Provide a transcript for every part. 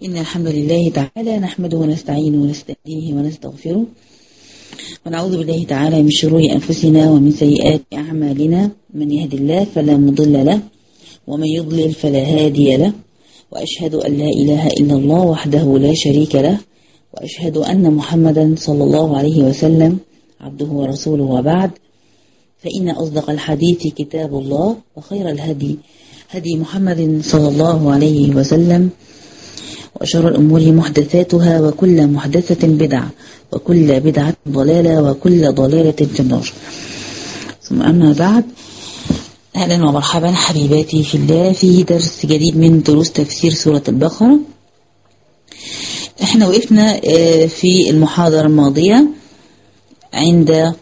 إن الحمد لله تعالى نحمده ونستعينه ونستهديه ونستغفره ونعوذ بالله تعالى من شرور أنفسنا ومن سيئات أعمالنا من يهد الله فلا مضل له ومن يضلل فلا هادي له وأشهد أن لا إله إلا الله وحده لا شريك له وأشهد أن محمدا صلى الله عليه وسلم عبده ورسوله وبعد فإن أصدق الحديث كتاب الله وخير الهدي هدي محمد صلى الله عليه وسلم وشر الأمور محدثاتها وكل محدثة بدعة وكل بدعة ضلالة وكل ضلالة في النار ثم أما بعد أهلا ومرحبا حبيباتي في الله في درس جديد من دروس تفسير سورة البقرة احنا وقفنا في المحاضرة الماضية عند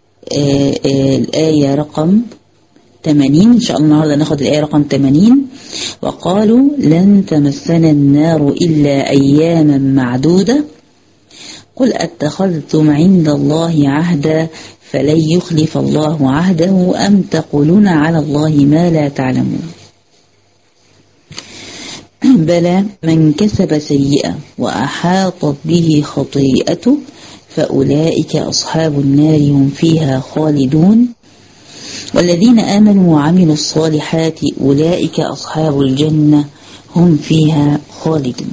الآية رقم 80 إن شاء الله النهاردة ناخد الآية رقم 80 وقالوا لن تمسنا النار إلا أياما معدودة قل أتخذتم عند الله عهدا فلن يخلف الله عهده أم تقولون على الله ما لا تعلمون بلى من كسب سيئة وأحاطت به خطيئته فأولئك أصحاب النار هم فيها خالدون والذين آمنوا وعملوا الصالحات أولئك أصحاب الجنة هم فيها خالدون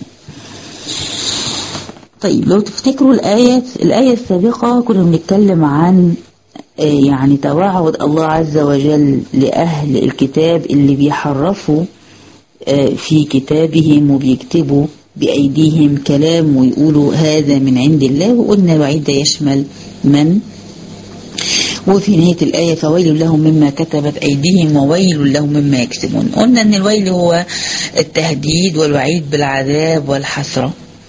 طيب لو تفتكروا الآية الآية السابقة كنا بنتكلم عن يعني توعد الله عز وجل لأهل الكتاب اللي بيحرفوا في كتابهم وبيكتبوا بأيديهم كلام ويقولوا هذا من عند الله وقلنا الوعيد ده يشمل من وفي نهاية الآية فويل لهم مما كتبت أيديهم وويل لهم مما يكسبون قلنا أن الويل هو التهديد والوعيد بالعذاب والحسرة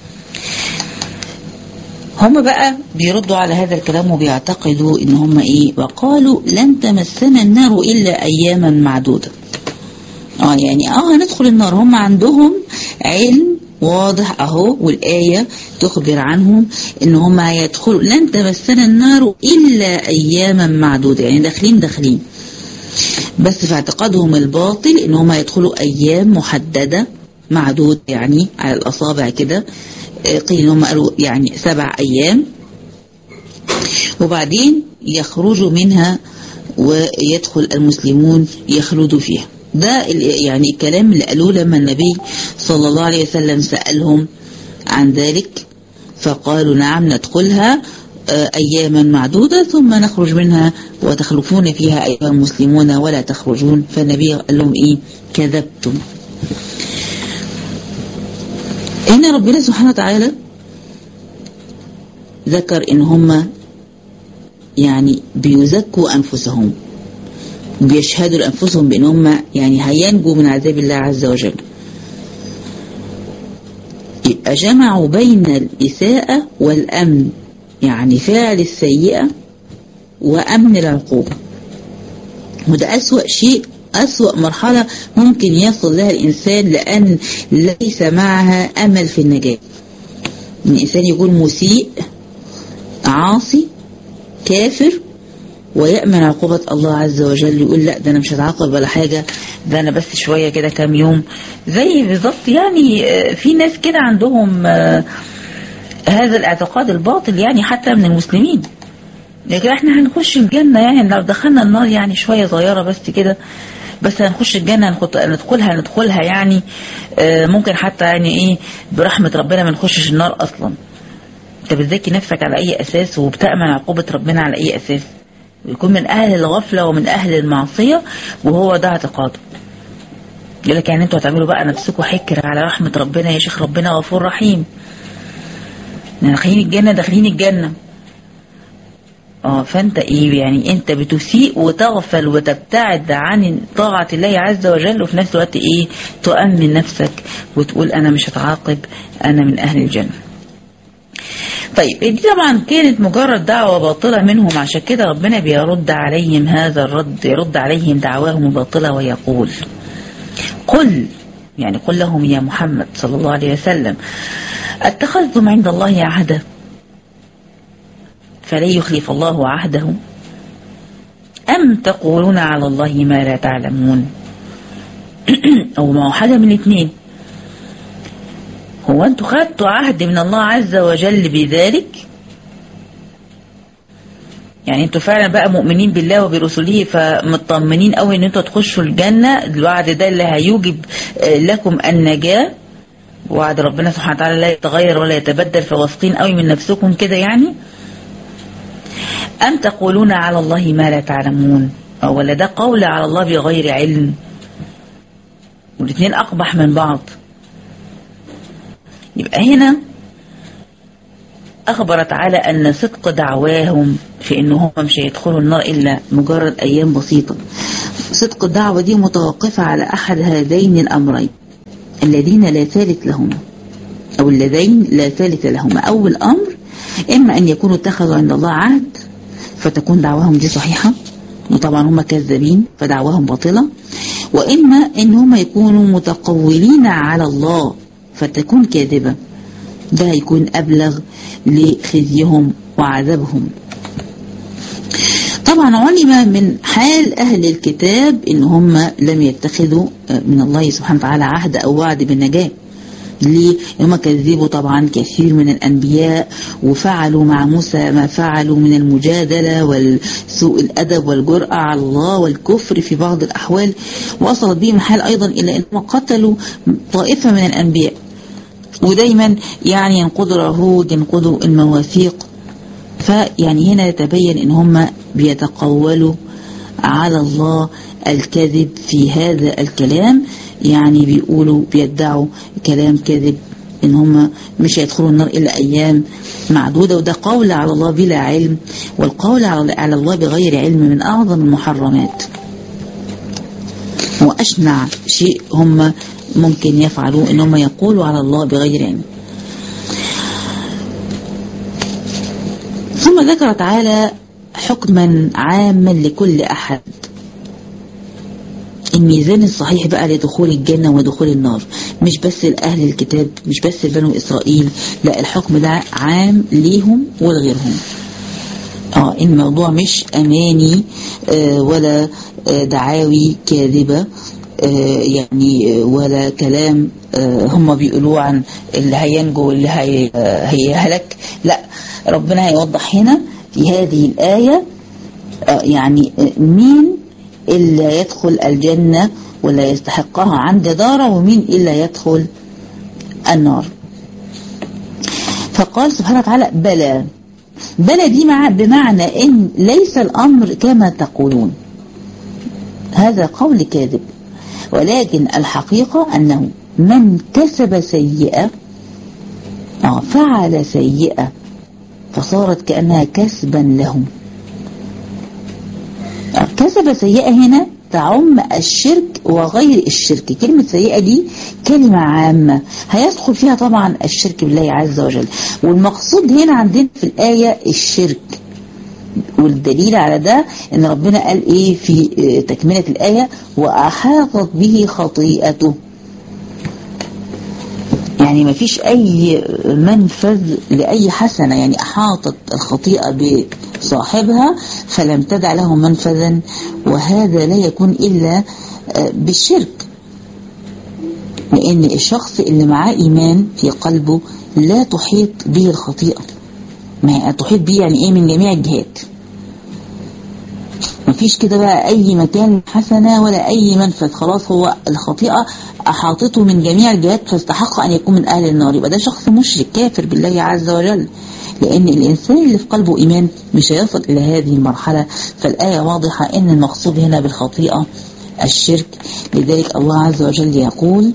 هم بقى بيردوا على هذا الكلام وبيعتقدوا ان هم ايه وقالوا لن تمسنا النار الا اياما معدودة اه يعني اه هندخل النار هم عندهم علم واضح اهو والآية تخبر عنهم ان هم هيدخلوا لن تمسنا النار الا اياما معدودة يعني داخلين داخلين بس في اعتقادهم الباطل ان هم هيدخلوا ايام محددة معدود يعني على الاصابع كده قيل ان هم قالوا يعني سبع ايام وبعدين يخرجوا منها ويدخل المسلمون يخلدوا فيها ده يعني الكلام اللي قالوه لما النبي صلى الله عليه وسلم سألهم عن ذلك فقالوا نعم ندخلها أياما معدودة ثم نخرج منها وتخلفون فيها أيها المسلمون ولا تخرجون فالنبي قال لهم إيه كذبتم هنا ربنا سبحانه وتعالى ذكر إن هم يعني بيزكوا أنفسهم بيشهدوا لأنفسهم بأن هم يعني هينجوا من عذاب الله عز وجل يبقى جمعوا بين الإساءة والأمن يعني فعل السيئة وأمن العقوبة وده أسوأ شيء أسوأ مرحلة ممكن يصل لها الإنسان لأن ليس معها أمل في النجاة الإنسان يكون مسيء عاصي كافر ويأمن عقوبة الله عز وجل يقول لا ده أنا مش هتعاقب ولا حاجة ده أنا بس شوية كده كام يوم زي بالظبط يعني في ناس كده عندهم هذا الاعتقاد الباطل يعني حتى من المسلمين لكن احنا هنخش الجنة يعني لو دخلنا النار يعني شوية صغيرة بس كده بس هنخش الجنة ندخلها ندخلها يعني ممكن حتى يعني ايه برحمة ربنا ما نخشش النار اصلا انت بتزكي نفسك على اي اساس وبتأمن عقوبة ربنا على اي اساس يكون من أهل الغفلة ومن أهل المعصية وهو ده اعتقاده يقول لك يعني انتوا هتعملوا بقى نفسكم حكر على رحمة ربنا يا شيخ ربنا غفور رحيم داخلين الجنة داخلين الجنة اه فانت ايه يعني انت بتسيء وتغفل وتبتعد عن طاعة الله عز وجل وفي نفس الوقت ايه تؤمن نفسك وتقول انا مش هتعاقب انا من اهل الجنة طيب دي طبعا كانت مجرد دعوة باطلة منهم عشان كده ربنا بيرد عليهم هذا الرد يرد عليهم دعواهم الباطلة ويقول قل يعني قل لهم يا محمد صلى الله عليه وسلم اتخذتم عند الله عهدا فلن يخلف الله عهده أم تقولون على الله ما لا تعلمون أو ما هو حاجة من الاثنين هو انتوا خدتوا عهد من الله عز وجل بذلك يعني انتوا فعلا بقى مؤمنين بالله وبرسله فمطمنين قوي ان انتوا تخشوا الجنة الوعد ده اللي هيوجب لكم النجاة وعد ربنا سبحانه وتعالى لا يتغير ولا يتبدل فواثقين قوي من نفسكم كده يعني أم تقولون على الله ما لا تعلمون ولا ده قول على الله بغير علم والاثنين أقبح من بعض يبقى هنا أخبر تعالى أن صدق دعواهم في أنهم مش هيدخلوا النار إلا مجرد أيام بسيطة صدق الدعوة دي متوقفة على أحد هذين الأمرين الذين لا ثالث لهما أو اللذين لا ثالث لهما أول أمر إما أن يكونوا اتخذوا عند الله عهد فتكون دعواهم دي صحيحة وطبعا هم كذابين فدعواهم باطلة وإما أن هم يكونوا متقولين على الله فتكون كاذبة ده هيكون أبلغ لخزيهم وعذابهم طبعا علم من حال أهل الكتاب إن هم لم يتخذوا من الله سبحانه وتعالى عهد أو وعد بالنجاة ليه؟ هم كذبوا طبعا كثير من الأنبياء وفعلوا مع موسى ما فعلوا من المجادلة والسوء الأدب والجرأة على الله والكفر في بعض الأحوال وصلت بهم الحال أيضا إلى أنهم قتلوا طائفة من الأنبياء ودايما يعني ينقضوا العهود ينقضوا المواثيق فيعني هنا يتبين ان هم بيتقولوا على الله الكذب في هذا الكلام يعني بيقولوا بيدعوا كلام كذب ان هم مش هيدخلوا النار الا ايام معدودة وده قول على الله بلا علم والقول على الله بغير علم من اعظم المحرمات واشنع شيء هم ممكن يفعلوا ان هم يقولوا على الله بغير علم ثم ذكر تعالى حكما عاما لكل احد الميزان الصحيح بقى لدخول الجنة ودخول النار مش بس لأهل الكتاب مش بس لبنو إسرائيل لا الحكم ده عام ليهم ولغيرهم اه الموضوع مش أماني آه ولا آه دعاوي كاذبة آه يعني ولا كلام هم بيقولوه عن اللي هينجو واللي هي هيهلك لا ربنا هيوضح هنا في هذه الآية يعني مين إلا يدخل الجنة ولا يستحقها عند داره ومين إلا يدخل النار فقال سبحانه وتعالى بلى بلى دي مع بمعنى إن ليس الأمر كما تقولون هذا قول كاذب ولكن الحقيقة أنه من كسب سيئة فعل سيئة فصارت كأنها كسبا لهم كسب سيئة هنا تعم الشرك وغير الشرك كلمة سيئة دي كلمة عامة هيدخل فيها طبعا الشرك بالله عز وجل والمقصود هنا عندنا في الآية الشرك والدليل على ده ان ربنا قال ايه في تكملة الآية وأحاطت به خطيئته يعني ما فيش أي منفذ لأي حسنة يعني أحاطت الخطيئة بصاحبها فلم تدع له منفذا وهذا لا يكون إلا بالشرك لأن الشخص اللي معاه إيمان في قلبه لا تحيط به الخطيئة ما تحيط به يعني إيه من جميع الجهات مفيش كده بقى أي مكان حسنة ولا أي منفذ خلاص هو الخطيئة أحاطته من جميع الجهات فاستحق أن يكون من أهل النار يبقى ده شخص مشرك كافر بالله عز وجل لأن الإنسان اللي في قلبه إيمان مش هيصل إلى هذه المرحلة فالآية واضحة أن المقصود هنا بالخطيئة الشرك لذلك الله عز وجل يقول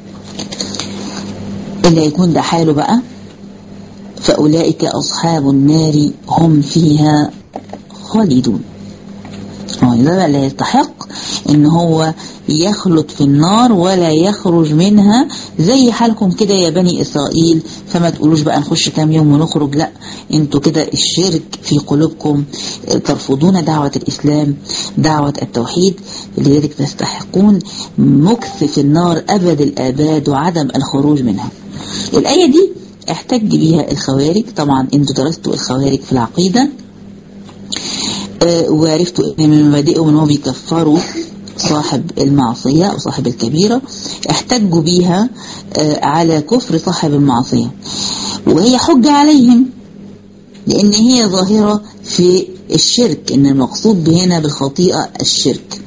اللي يكون ده حاله بقى فأولئك أصحاب النار هم فيها خالدون ده بقى لا يستحق ان هو يخلد في النار ولا يخرج منها زي حالكم كده يا بني اسرائيل فما تقولوش بقى نخش كام يوم ونخرج لا انتوا كده الشرك في قلوبكم ترفضون دعوة الاسلام دعوة التوحيد لذلك تستحقون مكث في النار ابد الاباد وعدم الخروج منها الاية دي احتج بيها الخوارج طبعا انتوا درستوا الخوارج في العقيدة وعرفتوا ان من مبادئهم ان هو بيكفروا صاحب المعصية أو صاحب الكبيرة احتجوا بيها على كفر صاحب المعصية وهي حجة عليهم لأن هي ظاهرة في الشرك إن المقصود هنا بالخطيئة الشرك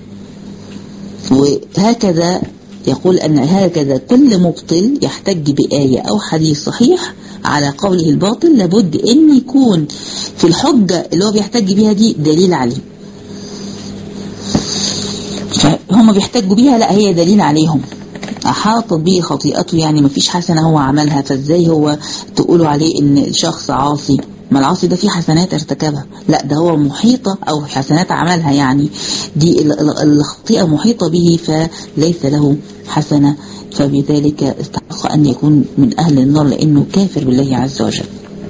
وهكذا يقول أن هكذا كل مبطل يحتج بآية أو حديث صحيح على قوله الباطل لابد أن يكون في الحجة اللي هو بيحتج بيها دي دليل عليه فهم بيحتجوا بيها لا هي دليل عليهم أحاطت به خطيئته يعني ما فيش حسنة هو عملها فازاي هو تقولوا عليه ان شخص عاصي ما العاصي ده فيه حسنات ارتكبها لا ده هو محيطة او حسنات عملها يعني دي الخطيئة محيطة به فليس له حسنة فبذلك استحق ان يكون من اهل النار لانه كافر بالله عز وجل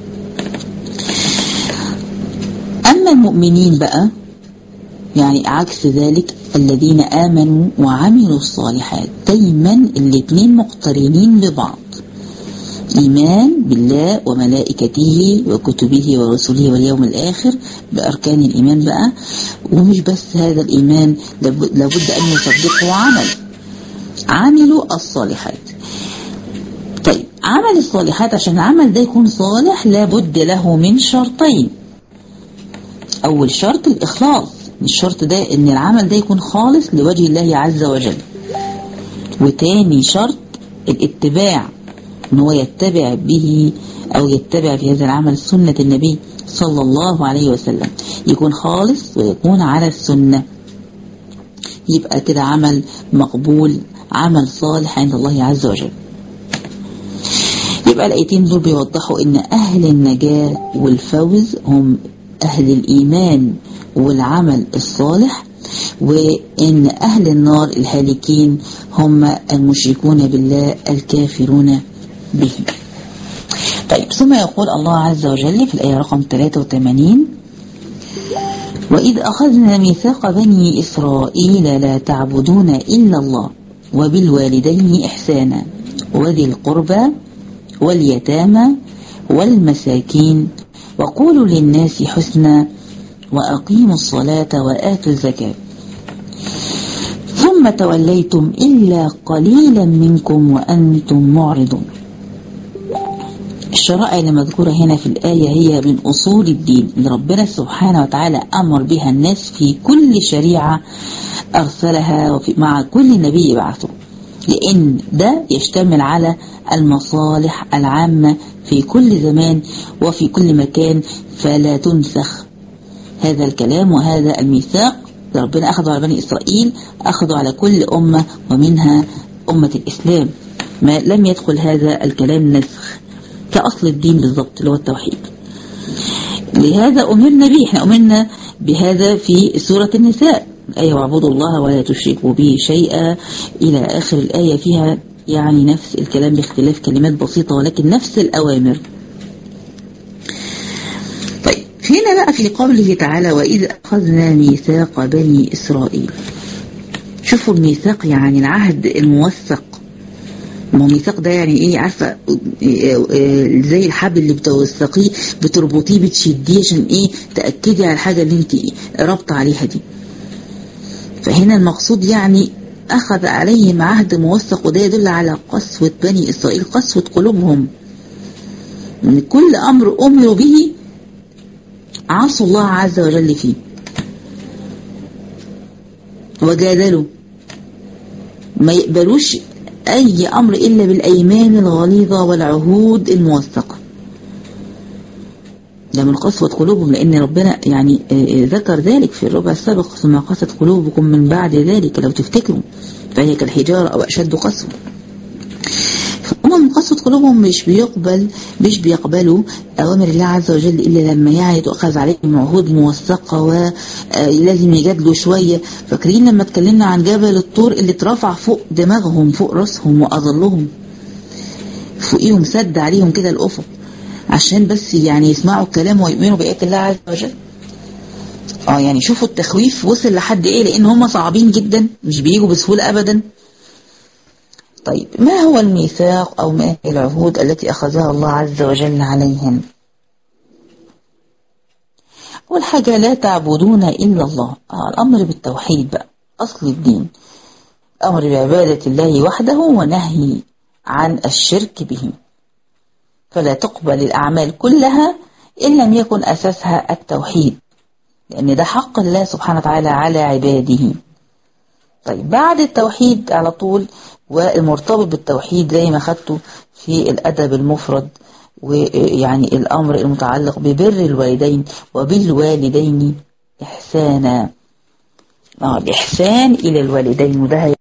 اما المؤمنين بقى يعني عكس ذلك الذين آمنوا وعملوا الصالحات دايما الاثنين مقترنين ببعض إيمان بالله وملائكته وكتبه ورسله واليوم الآخر بأركان الإيمان بقى ومش بس هذا الإيمان لابد أن يصدقه عمل عملوا الصالحات طيب عمل الصالحات عشان العمل ده يكون صالح لابد له من شرطين أول شرط الإخلاص الشرط ده ان العمل ده يكون خالص لوجه الله عز وجل وتاني شرط الاتباع ان هو يتبع به او يتبع في هذا العمل سنة النبي صلى الله عليه وسلم يكون خالص ويكون على السنة يبقى كده عمل مقبول عمل صالح عند الله عز وجل يبقى الآيتين دول بيوضحوا ان اهل النجاة والفوز هم اهل الايمان والعمل الصالح وإن أهل النار الهالكين هم المشركون بالله الكافرون به طيب ثم يقول الله عز وجل في الآية رقم 83 وإذ أخذنا ميثاق بني إسرائيل لا تعبدون إلا الله وبالوالدين إحسانا وذي القربى واليتامى والمساكين وقولوا للناس حسنا وأقيموا الصلاة وآتوا الزكاة ثم توليتم إلا قليلا منكم وأنتم معرضون الشرائع المذكورة هنا في الآية هي من أصول الدين اللي ربنا سبحانه وتعالى أمر بها الناس في كل شريعة أرسلها وفي مع كل نبي بعثه لأن ده يشتمل على المصالح العامة في كل زمان وفي كل مكان فلا تنسخ هذا الكلام وهذا الميثاق ربنا أخذه على بني إسرائيل أخذه على كل أمة ومنها أمة الإسلام ما لم يدخل هذا الكلام نسخ كأصل الدين بالضبط اللي هو التوحيد لهذا أمرنا به احنا أمرنا بهذا في سورة النساء الآية واعبدوا الله ولا تشركوا به شيئا إلى آخر الآية فيها يعني نفس الكلام باختلاف كلمات بسيطة ولكن نفس الأوامر طيب هنا بقى في قوله تعالى وإذ أخذنا ميثاق بني إسرائيل شوفوا الميثاق يعني العهد الموثق ما هو ميثاق ده يعني ايه عارفه زي الحبل اللي بتوثقيه بتربطيه بتشديه عشان ايه تاكدي على الحاجه اللي انت رابطه عليها دي فهنا المقصود يعني أخذ عليهم عهد موثق وده يدل على قسوة بني إسرائيل قسوة قلوبهم من كل أمر أمروا به عصوا الله عز وجل فيه وجادلوا ما يقبلوش أي أمر إلا بالأيمان الغليظة والعهود الموثقة ده من قسوة قلوبهم لأن ربنا يعني ذكر ذلك في الربع السابق ثم قست قلوبكم من بعد ذلك لو تفتكروا فهي كالحجارة أو أشد قسوة هم من قسوة قلوبهم مش بيقبل مش بيقبلوا أوامر الله عز وجل إلا لما يعني تؤخذ عليهم عهود موثقة ولازم يجادلوا شوية فاكرين لما اتكلمنا عن جبل الطور اللي اترفع فوق دماغهم فوق راسهم وأظلهم فوقيهم سد عليهم كده الأفق عشان بس يعني يسمعوا الكلام ويؤمنوا بآيات الله عز وجل اه يعني شوفوا التخويف وصل لحد ايه لان هم صعبين جدا مش بيجوا بسهولة ابدا طيب ما هو الميثاق او ما هي العهود التي اخذها الله عز وجل عليهم اول حاجة لا تعبدون الا الله آه الامر بالتوحيد بقى أصل الدين أمر بعبادة الله وحده ونهي عن الشرك به فلا تقبل الأعمال كلها إن لم يكن أساسها التوحيد لأن ده حق الله سبحانه وتعالى على عباده طيب بعد التوحيد على طول والمرتبط بالتوحيد زي ما خدته في الأدب المفرد ويعني الأمر المتعلق ببر الوالدين وبالوالدين إحسانا آه الإحسان إلى الوالدين وده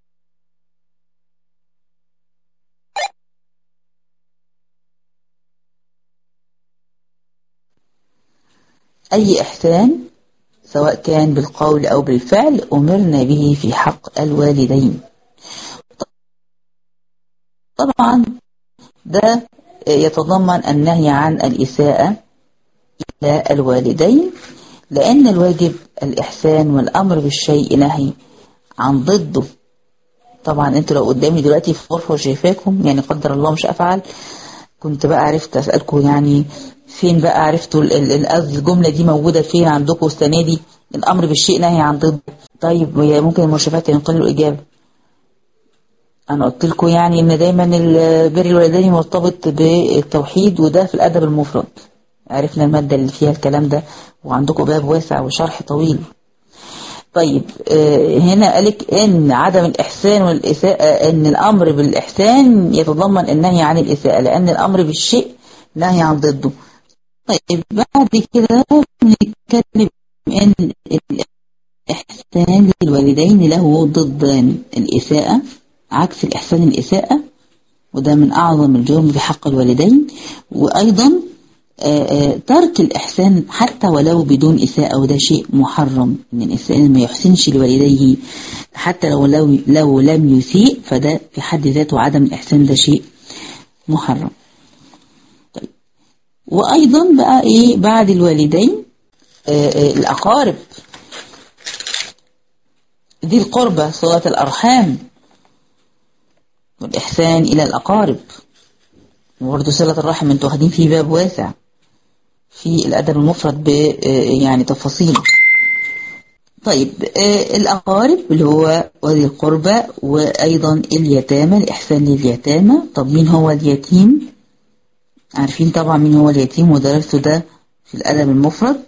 أي إحسان سواء كان بالقول أو بالفعل أمرنا به في حق الوالدين طبعا ده يتضمن النهي عن الإساءة إلى الوالدين لأن الواجب الإحسان والأمر بالشيء نهي عن ضده طبعا انتوا لو قدامي دلوقتي في غرفة وشايفاكم يعني قدر الله مش أفعل كنت بقى عرفت أسألكم يعني فين بقى عرفتوا الجملة دي موجودة فين عندكم السنة دي الأمر بالشيء نهي عن ضده طيب ممكن المرشفات ينقلوا الإجابة أنا قلت لكم يعني إن دايما بر الوالدين مرتبط بالتوحيد وده في الأدب المفرد عرفنا المادة اللي فيها الكلام ده وعندكم باب واسع وشرح طويل طيب هنا قالك ان عدم الإحسان والإساءة ان الأمر بالإحسان يتضمن النهي عن الإساءة لأن الأمر بالشيء نهي عن ضده طيب بعد كده بنتكلم ان الإحسان للوالدين له ضدان الإساءة عكس الإحسان الإساءة وده من أعظم الجرم في حق الوالدين وأيضا ترك الإحسان حتى ولو بدون إساءة وده شيء محرم إن الإنسان ما يحسنش لوالديه حتى لو لو, لو لم يسيء فده في حد ذاته عدم الإحسان ده شيء محرم طيب وأيضا بقى إيه بعد الوالدين آآ آآ الأقارب ذي القربة صلاة الأرحام والإحسان إلى الأقارب وبرضه صلة الرحم انتوا واخدين فيه باب واسع في الأدب المفرد ب يعني تفاصيل طيب الأقارب اللي هو وذي القربى وأيضا اليتامى الإحسان لليتامى طب مين هو اليتيم عارفين طبعا مين هو اليتيم ودرسته ده في الأدب المفرد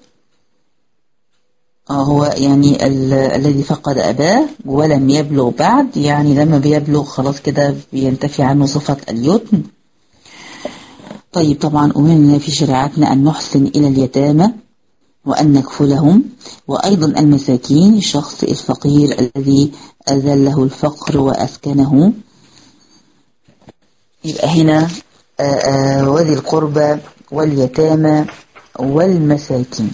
آه هو يعني ال الذي فقد أباه ولم يبلغ بعد يعني لما بيبلغ خلاص كده بينتفي عنه صفة اليتم طيب طبعا أمرنا في شريعتنا أن نحسن إلى اليتامى وأن نكفلهم وأيضا المساكين الشخص الفقير الذي أذله الفقر وأسكنه يبقى هنا وذي القربى واليتامى والمساكين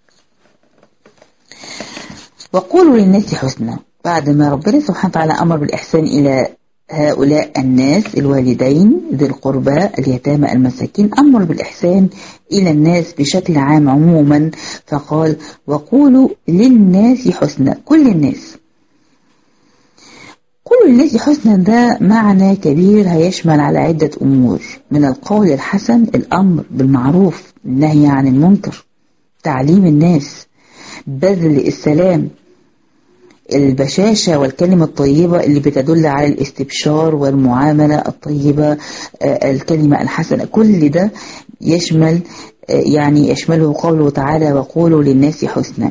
وقولوا للناس حسنا بعد ما ربنا سبحانه وتعالى أمر بالإحسان إلى هؤلاء الناس الوالدين ذي القربى اليتامى المساكين أمر بالإحسان إلى الناس بشكل عام عموما فقال وقولوا للناس حسنا كل الناس قولوا للناس حسنا ده معنى كبير هيشمل على عدة أمور من القول الحسن الأمر بالمعروف النهي عن المنكر تعليم الناس بذل السلام البشاشة والكلمة الطيبة اللي بتدل على الاستبشار والمعاملة الطيبة الكلمة الحسنة كل ده يشمل يعني يشمله قوله تعالى وقولوا للناس حسنا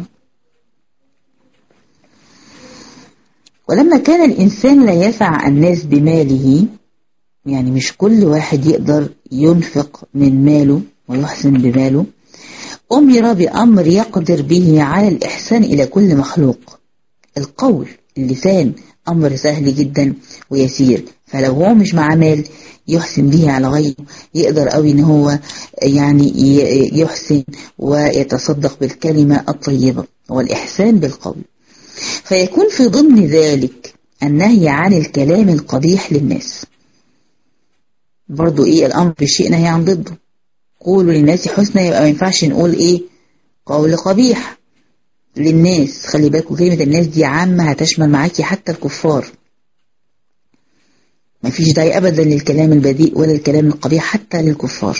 ولما كان الإنسان لا يسع الناس بماله يعني مش كل واحد يقدر ينفق من ماله ويحسن بماله أمر بأمر يقدر به على الإحسان إلى كل مخلوق القول اللسان أمر سهل جدا ويسير فلو هو مش مع مال يحسن به على غيره يقدر قوي ان هو يعني يحسن ويتصدق بالكلمة الطيبة والإحسان بالقول فيكون في ضمن ذلك النهي عن الكلام القبيح للناس برضو ايه الأمر بالشيء نهي عن ضده قولوا للناس حسنى يبقى ما ينفعش نقول ايه قول قبيح للناس خلي بالكم كلمة الناس دي عامة هتشمل معاكي حتى الكفار ما فيش داعي أبدا للكلام البذيء ولا الكلام القبيح حتى للكفار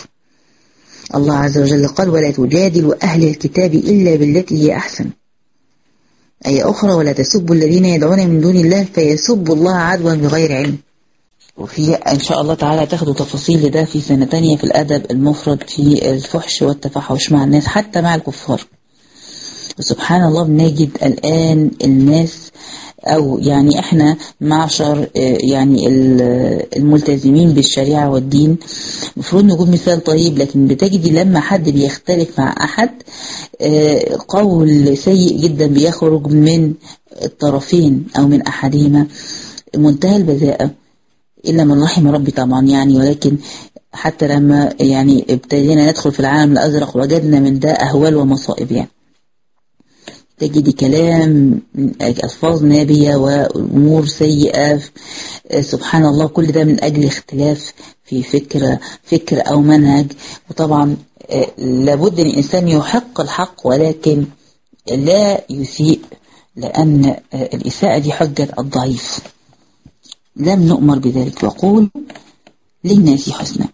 الله عز وجل قال ولا تجادل أهل الكتاب إلا بالتي هي أحسن آية أخرى ولا تسبوا الذين يدعون من دون الله فيسبوا الله عدوا بغير علم وفي إن شاء الله تعالى تاخدوا تفاصيل لده في سنة تانية في الأدب المفرد في الفحش والتفحش مع الناس حتى مع الكفار وسبحان الله بنجد الآن الناس أو يعني إحنا معشر يعني الملتزمين بالشريعة والدين المفروض نقول مثال طيب لكن بتجدي لما حد بيختلف مع أحد قول سيء جدا بيخرج من الطرفين أو من أحدهما منتهى البذاءة إلا من رحم ربي طبعا يعني ولكن حتى لما يعني ابتدينا ندخل في العالم الأزرق وجدنا من ده أهوال ومصائب يعني تجد كلام ألفاظ نابية وأمور سيئة سبحان الله كل ده من أجل اختلاف في فكرة فكر أو منهج وطبعا لابد أن الإنسان يحق الحق ولكن لا يسيء لأن الإساءة دي حجة الضعيف لم نؤمر بذلك وقول للناس حسنا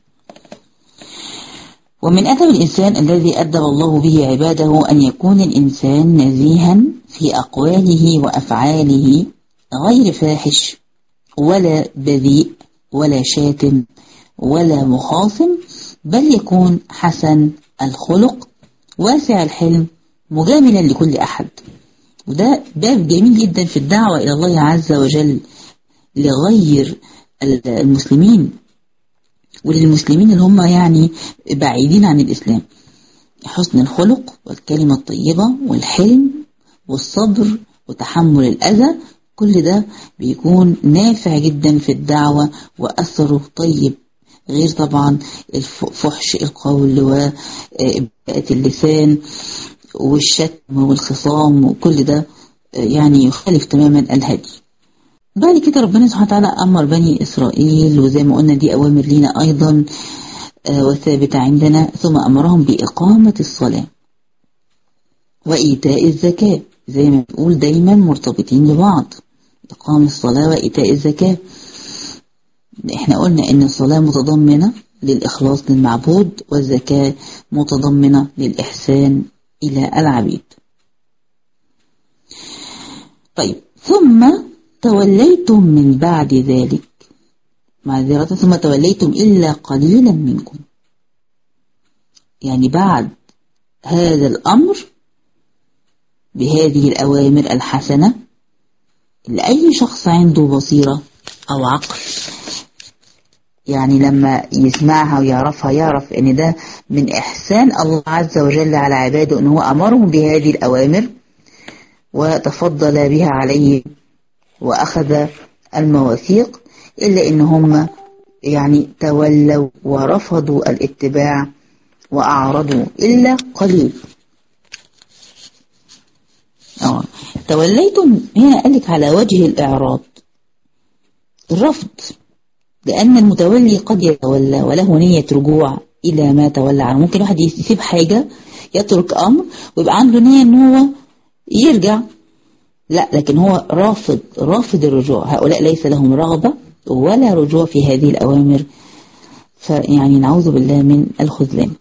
ومن أدب الإنسان الذي أدب الله به عباده أن يكون الإنسان نزيها في أقواله وأفعاله غير فاحش ولا بذيء ولا شاتم ولا مخاصم بل يكون حسن الخلق واسع الحلم مجاملا لكل أحد وده باب جميل جدا في الدعوة إلى الله عز وجل لغير المسلمين وللمسلمين اللي هم يعني بعيدين عن الإسلام حسن الخلق والكلمة الطيبة والحلم والصبر وتحمل الأذى كل ده بيكون نافع جدا في الدعوة وأثره طيب غير طبعا الفحش القول وإباءة اللسان والشتم والخصام وكل ده يعني يخالف تماما الهدي بعد كده ربنا سبحانه وتعالى أمر بني إسرائيل وزي ما قلنا دي أوامر لينا أيضا وثابتة عندنا ثم أمرهم بإقامة الصلاة وإيتاء الزكاة زي ما بنقول دايما مرتبطين ببعض إقام الصلاة وإيتاء الزكاة احنا قلنا ان الصلاة متضمنة للإخلاص للمعبود والزكاة متضمنة للإحسان إلى العبيد طيب ثم توليتم من بعد ذلك معذرة ثم توليتم إلا قليلا منكم يعني بعد هذا الأمر بهذه الأوامر الحسنة لأي شخص عنده بصيرة أو عقل يعني لما يسمعها ويعرفها يعرف ان ده من احسان الله عز وجل على عباده انه امرهم بهذه الاوامر وتفضل بها عليه واخذ المواثيق الا ان هم يعني تولوا ورفضوا الاتباع واعرضوا الا قليل اه توليتم هنا قالك على وجه الاعراض الرفض لأن المتولي قد يتولى وله نية رجوع إلى ما تولى عنه ممكن واحد يسيب حاجة يترك أمر ويبقى عنده نية إن هو يرجع لا لكن هو رافض رافض الرجوع هؤلاء ليس لهم رغبة ولا رجوع في هذه الأوامر فيعني نعوذ بالله من الخذلان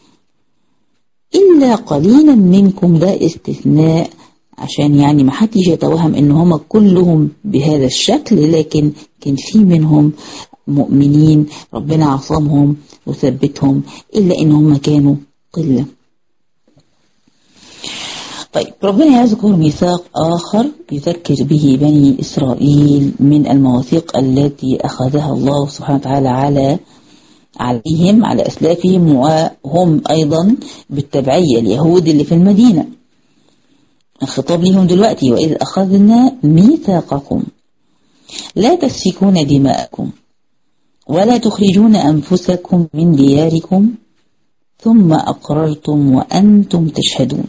إلا قليلا منكم ده استثناء عشان يعني ما حدش يتوهم ان هم كلهم بهذا الشكل لكن كان في منهم مؤمنين ربنا عصمهم وثبتهم إلا إن هم كانوا قلة طيب ربنا يذكر ميثاق آخر يذكر به بني إسرائيل من المواثيق التي أخذها الله سبحانه وتعالى على عليهم على أسلافهم وهم أيضا بالتبعية اليهود اللي في المدينة الخطاب لهم دلوقتي وإذ أخذنا ميثاقكم لا تسفكون دماءكم ولا تخرجون أنفسكم من دياركم ثم أقررتم وأنتم تشهدون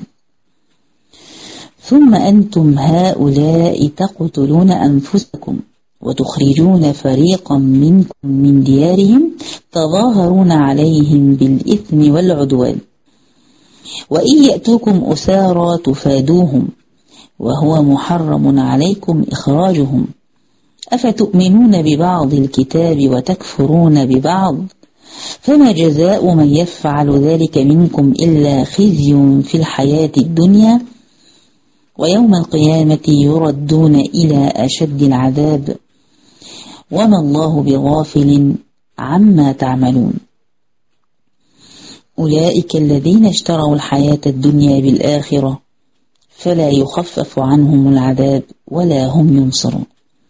ثم أنتم هؤلاء تقتلون أنفسكم وتخرجون فريقا منكم من ديارهم تظاهرون عليهم بالإثم والعدوان وإن يأتوكم أسارى تفادوهم وهو محرم عليكم إخراجهم أفتؤمنون ببعض الكتاب وتكفرون ببعض فما جزاء من يفعل ذلك منكم إلا خزي في الحياة الدنيا ويوم القيامة يردون إلى أشد العذاب وما الله بغافل عما تعملون أولئك الذين اشتروا الحياة الدنيا بالآخرة فلا يخفف عنهم العذاب ولا هم ينصرون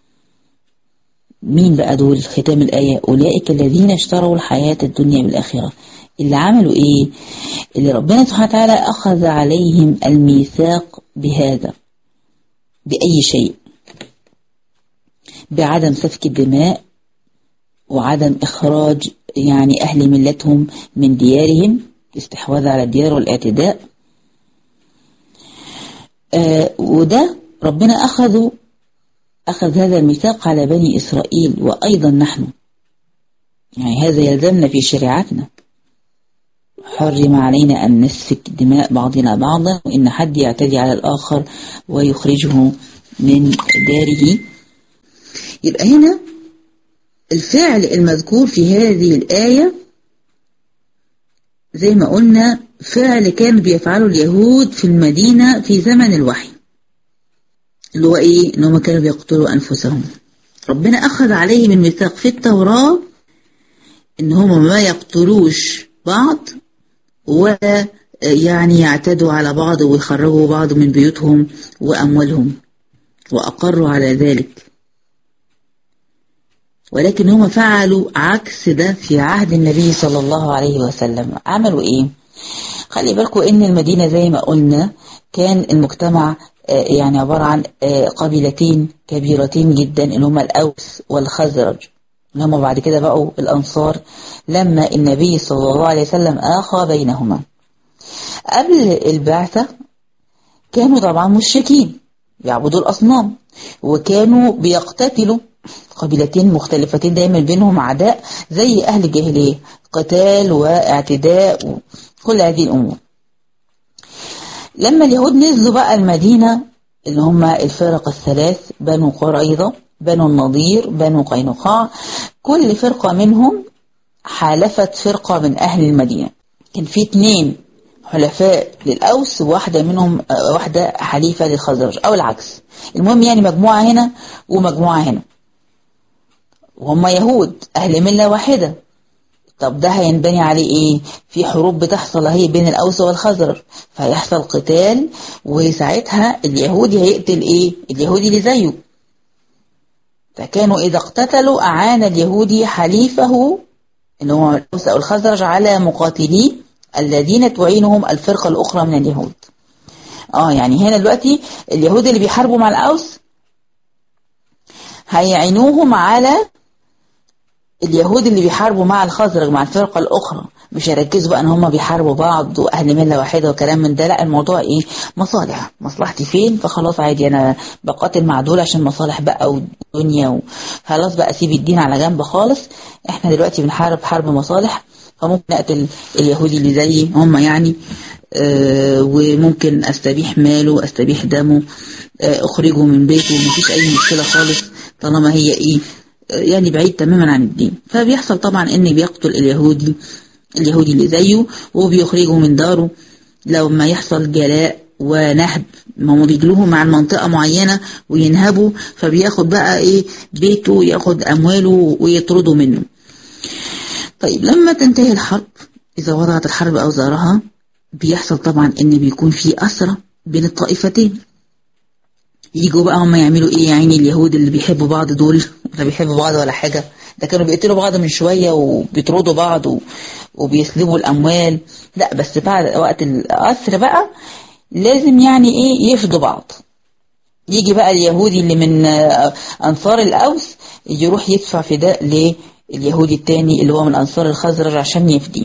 مين بقى دول ختام الآية أولئك الذين اشتروا الحياة الدنيا بالآخرة اللي عملوا إيه اللي ربنا سبحانه وتعالى أخذ عليهم الميثاق بهذا بأي شيء بعدم سفك الدماء وعدم إخراج يعني أهل ملتهم من ديارهم الاستحواذ على الديار والاعتداء آه وده ربنا أخذوا أخذ هذا الميثاق على بني إسرائيل وأيضا نحن يعني هذا يلزمنا في شريعتنا حرم علينا أن نسفك دماء بعضنا بعضا وإن حد يعتدي على الآخر ويخرجه من داره يبقى هنا الفعل المذكور في هذه الآية زي ما قلنا فعل كان بيفعله اليهود في المدينة في زمن الوحي اللي هو ايه ان هم كانوا بيقتلوا انفسهم ربنا اخذ عليهم الميثاق في التوراة ان هم ما يقتلوش بعض ولا يعني يعتدوا على بعض ويخرجوا بعض من بيوتهم واموالهم واقروا على ذلك ولكن هم فعلوا عكس ده في عهد النبي صلى الله عليه وسلم عملوا ايه خلي بالكم ان المدينة زي ما قلنا كان المجتمع يعني عبارة عن قبيلتين كبيرتين جدا اللي هما الأوس والخزرج اللي هما بعد كده بقوا الأنصار لما النبي صلى الله عليه وسلم آخى بينهما قبل البعثة كانوا طبعا مشركين يعبدوا الأصنام وكانوا بيقتتلوا قبيلتين مختلفتين دايما بينهم عداء زي أهل الجاهلية قتال واعتداء وكل هذه الأمور لما اليهود نزلوا بقى المدينة اللي هم الفرق الثلاث بنو قريظة بنو النضير بنو قينقاع كل فرقة منهم حالفت فرقة من أهل المدينة كان في اتنين حلفاء للأوس وواحدة منهم واحدة حليفة للخزرج أو العكس المهم يعني مجموعة هنا ومجموعة هنا وهم يهود أهل ملة واحدة طب ده هينبني عليه ايه في حروب بتحصل اهي بين الاوس والخزرج فهيحصل قتال وساعتها اليهودي هيقتل ايه اليهودي اللي زيه فكانوا اذا اقتتلوا اعان اليهودي حليفه اللي هو الاوس او الخزرج على مقاتليه الذين تعينهم الفرقه الاخرى من اليهود اه يعني هنا دلوقتي اليهود اللي بيحاربوا مع الاوس هيعينوهم على اليهود اللي بيحاربوا مع الخزرج مع الفرقة الأخرى مش هيركزوا بقى ان هم بيحاربوا بعض واهل مله واحده وكلام من ده لا الموضوع ايه مصالح مصلحتي فين فخلاص عادي انا بقاتل مع دول عشان مصالح بقى ودنيا وخلاص بقى اسيب الدين على جنب خالص احنا دلوقتي بنحارب حرب مصالح فممكن اقتل اليهودي اللي زيي هم يعني آه وممكن استبيح ماله استبيح دمه آه اخرجه من بيته مفيش اي مشكله خالص طالما هي ايه يعني بعيد تماما عن الدين فبيحصل طبعا ان بيقتل اليهودي اليهودي اللي زيه وبيخرجه من داره لو ما يحصل جلاء ونهب ما هم بيجلوه مع المنطقة معينة وينهبوا فبياخد بقى ايه بيته ياخد امواله ويطردوا منه طيب لما تنتهي الحرب اذا وضعت الحرب اوزارها بيحصل طبعا ان بيكون في اسرى بين الطائفتين يجوا بقى هم يعملوا ايه يا عيني اليهود اللي بيحبوا بعض دول ولا بيحبوا بعض ولا حاجة ده كانوا بيقتلوا بعض من شوية وبيطردوا بعض و... وبيسلبوا الأموال لا بس بعد وقت الأسر بقى لازم يعني ايه يفدوا بعض يجي بقى اليهودي اللي من أنصار الأوس يروح يدفع فداء لليهودي التاني اللي هو من أنصار الخزرج عشان يفديه